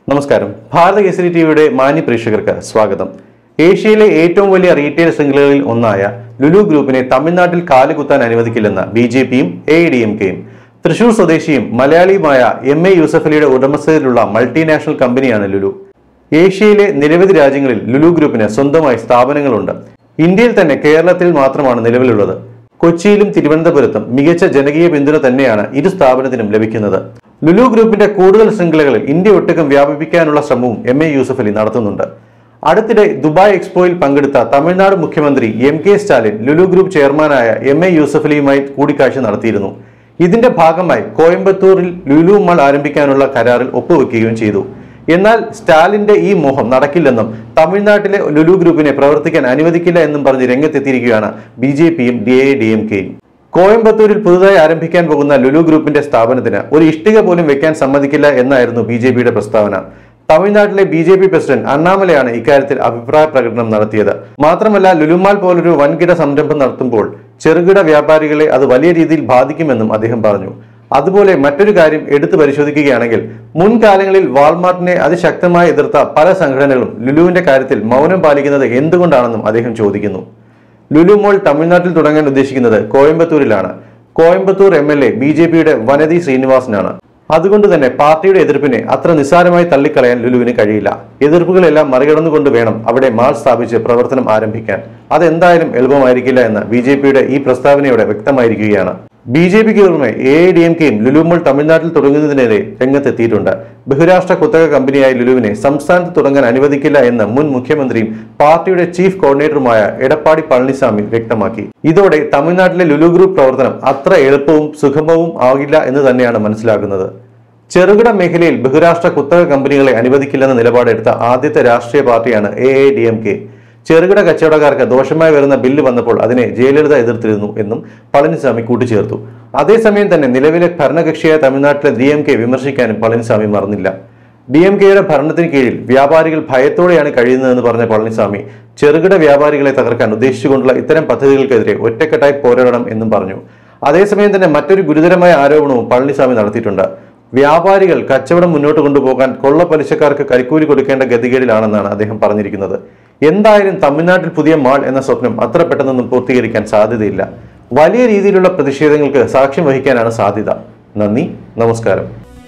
നമസ്കാരം ഭാരത കേസരി ടിവിയുടെ മാന്യ പ്രേക്ഷകർക്ക് സ്വാഗതം ഏഷ്യയിലെ ഏറ്റവും വലിയ റീറ്റെയിൽ ശൃംഖലകളിൽ ഒന്നായ ലുലു ഗ്രൂപ്പിനെ തമിഴ്നാട്ടിൽ കാലുകുത്താൻ അനുവദിക്കില്ലെന്ന് ബി ജെ പിയും എ ഡി എം കെയും തൃശൂർ സ്വദേശിയും മലയാളിയുമായ എം എ യൂസഫലിയുടെ ഉടമസ്ഥതയിലുള്ള മൾട്ടിനാഷണൽ കമ്പനിയാണ് ലുലു ഏഷ്യയിലെ നിരവധി രാജ്യങ്ങളിൽ ലുലു ഗ്രൂപ്പിന് സ്വന്തമായി സ്ഥാപനങ്ങളുണ്ട് ഇന്ത്യയിൽ തന്നെ കേരളത്തിൽ മാത്രമാണ് നിലവിലുള്ളത് കൊച്ചിയിലും തിരുവനന്തപുരത്തും മികച്ച ജനകീയ പിന്തുണ തന്നെയാണ് ഇരു സ്ഥാപനത്തിനും ലഭിക്കുന്നത് ലുലു ഗ്രൂപ്പിന്റെ കൂടുതൽ ശൃംഖലകളിൽ ഇന്ത്യ ഒട്ടുക്കും വ്യാപിപ്പിക്കാനുള്ള ശ്രമവും എം എ യൂസഫ് അലി നടത്തുന്നുണ്ട് അടുത്തിടെ ദുബായ് എക്സ്പോയിൽ പങ്കെടുത്ത തമിഴ്നാട് മുഖ്യമന്ത്രി M K Stalin Lulu group ചെയർമാനായ എം എ യൂസഫ് അലിയുമായി കൂടിക്കാഴ്ച നടത്തിയിരുന്നു ഇതിന്റെ ഭാഗമായി കോയമ്പത്തൂരിൽ ലുലു മാൾ ആരംഭിക്കാനുള്ള കരാറിൽ ഒപ്പുവെക്കുകയും ചെയ്തു എന്നാൽ സ്റ്റാലിന്റെ ഈ മോഹം നടക്കില്ലെന്നും തമിഴ്നാട്ടിലെ ലുലു ഗ്രൂപ്പിനെ പ്രവർത്തിക്കാൻ അനുവദിക്കില്ല എന്നും പറഞ്ഞ് രംഗത്തെത്തിയിരിക്കുകയാണ് ബി ജെ പിയും ഡി എ ഡി എം കെയും കോയമ്പത്തൂരിൽ പുതുതായി ആരംഭിക്കാൻ പോകുന്ന ലുലു ഗ്രൂപ്പിന്റെ സ്ഥാപനത്തിന് ഒരു ഇഷ്ടിക പോലും വെക്കാൻ സമ്മതിക്കില്ല എന്നായിരുന്നു ബി ജെ പിയുടെ പ്രസ്താവന തമിഴ്നാട്ടിലെ ബി ജെ പി പ്രസിഡന്റ് അണ്ണാമലയാണ് ഇക്കാര്യത്തിൽ അഭിപ്രായ പ്രകടനം നടത്തിയത് മാത്രമല്ല ലുലുമാൽ പോലൊരു വൻകിട സംരംഭം നടത്തുമ്പോൾ ചെറുകിട വ്യാപാരികളെ അത് വലിയ രീതിയിൽ ബാധിക്കുമെന്നും അദ്ദേഹം പറഞ്ഞു അതുപോലെ മറ്റൊരു കാര്യം എടുത്തു പരിശോധിക്കുകയാണെങ്കിൽ മുൻകാലങ്ങളിൽ വാൾമാർട്ടിനെ അതിശക്തമായി എതിർത്ത പല സംഘടനകളും ലുലുവിന്റെ കാര്യത്തിൽ മൗനം പാലിക്കുന്നത് എന്തുകൊണ്ടാണെന്നും അദ്ദേഹം ചോദിക്കുന്നു ലുലു മോൾ തമിഴ്നാട്ടിൽ തുടങ്ങാൻ ഉദ്ദേശിക്കുന്നത് കോയമ്പത്തൂരിലാണ് Coimbatore M L A B J പിയുടെ വനതി ശ്രീനിവാസനാണ് അതുകൊണ്ട് തന്നെ പാർട്ടിയുടെ എതിർപ്പിനെ അത്ര നിസ്സാരമായി തള്ളിക്കളയാൻ ലുലുവിന് കഴിയില്ല എതിർപ്പുകളെല്ലാം മറികടന്നുകൊണ്ട് വേണം അവിടെ മാൾ സ്ഥാപിച്ച് പ്രവർത്തനം ആരംഭിക്കാൻ അതെന്തായാലും എളുപ്പമായിരിക്കില്ല എന്ന് ബി ജെ പിയുടെ ഈ പ്രസ്താവനയോടെ വ്യക്തമായിരിക്കുകയാണ് ബി ജെ പിക്ക് പുറമെ എ ഐ ഡി എം കെയും ലുലുമോൾ തമിഴ്നാട്ടിൽ തുടങ്ങുന്നതിനെതിരെ രംഗത്തെത്തിയിട്ടുണ്ട് ബഹുരാഷ്ട്ര കുത്തക കമ്പനിയായ ലുലുവിനെ സംസ്ഥാനത്ത് തുടങ്ങാൻ അനുവദിക്കില്ല എന്ന് മുൻ മുഖ്യമന്ത്രിയും പാർട്ടിയുടെ ചീഫ് കോർഡിനേറ്ററുമായ എടപ്പാടി പളനിസ്വാമി വ്യക്തമാക്കി ഇതോടെ തമിഴ്നാട്ടിലെ ലുലു ഗ്രൂപ്പ് പ്രവർത്തനം അത്ര എളുപ്പവും സുഗമവും ആകില്ല എന്ന് തന്നെയാണ് മനസ്സിലാക്കുന്നത് ചെറുകിട മേഖലയിൽ ബഹുരാഷ്ട്ര കുത്തക കമ്പനികളെ അനുവദിക്കില്ലെന്ന നിലപാടെടുത്ത ആദ്യത്തെ രാഷ്ട്രീയ പാർട്ടിയാണ് A I D M K ചെറുകിട കച്ചവടക്കാർക്ക് ദോഷമായി വരുന്ന ബില്ല് വന്നപ്പോൾ അതിനെ ജയലളിത എതിർത്തിരുന്നു എന്നും പളനിസ്വാമി കൂട്ടിച്ചേർത്തു അതേസമയം തന്നെ നിലവിലെ ഭരണകക്ഷിയായ തമിഴ്നാട്ടിലെ ഡി എം കെ വിമർശിക്കാനും പളനിസ്വാമി മറന്നില്ല ഡി എം കെയുടെ ഭരണത്തിന് കീഴിൽ വ്യാപാരികൾ ഭയത്തോടെയാണ് കഴിയുന്നതെന്ന് പറഞ്ഞ പളനിസ്വാമി ചെറുകിട വ്യാപാരികളെ തകർക്കാൻ ഉദ്ദേശിച്ചുകൊണ്ടുള്ള ഇത്തരം പദ്ധതികൾക്കെതിരെ ഒറ്റക്കെട്ടായി പോരാടണം എന്നും പറഞ്ഞു അതേസമയം തന്നെ മറ്റൊരു ഗുരുതരമായ ആരോപണവും പളനിസ്വാമി നടത്തിയിട്ടുണ്ട് വ്യാപാരികൾ കച്ചവടം മുന്നോട്ട് കൊണ്ടുപോകാൻ കൊള്ള പലിശക്കാർക്ക് കൈക്കൂലി കൊടുക്കേണ്ട ഗതികേടിലാണെന്നാണ് അദ്ദേഹം പറഞ്ഞിരിക്കുന്നത് എന്തായാലും തമിഴ്നാട്ടിൽ പുതിയ മാൾ എന്ന സ്വപ്നം അത്ര പെട്ടെന്നൊന്നും പൂർത്തീകരിക്കാൻ സാധ്യതയില്ല വലിയ രീതിയിലുള്ള പ്രതിഷേധങ്ങൾക്ക് സാക്ഷ്യം വഹിക്കാനാണ് സാധ്യത നന്ദി നമസ്കാരം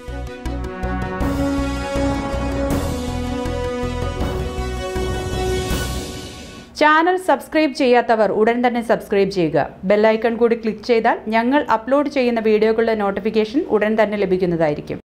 ചാനൽ സബ്സ്ക്രൈബ് ചെയ്യാത്തവർ ഉടൻ തന്നെ സബ്സ്ക്രൈബ് ചെയ്യുക ബെല്ലൈക്കൺ കൂടി ക്ലിക്ക് ചെയ്താൽ ഞങ്ങൾ അപ്ലോഡ് ചെയ്യുന്ന വീഡിയോകളുടെ നോട്ടിഫിക്കേഷൻ ഉടൻ തന്നെ ലഭിക്കുന്നതായിരിക്കും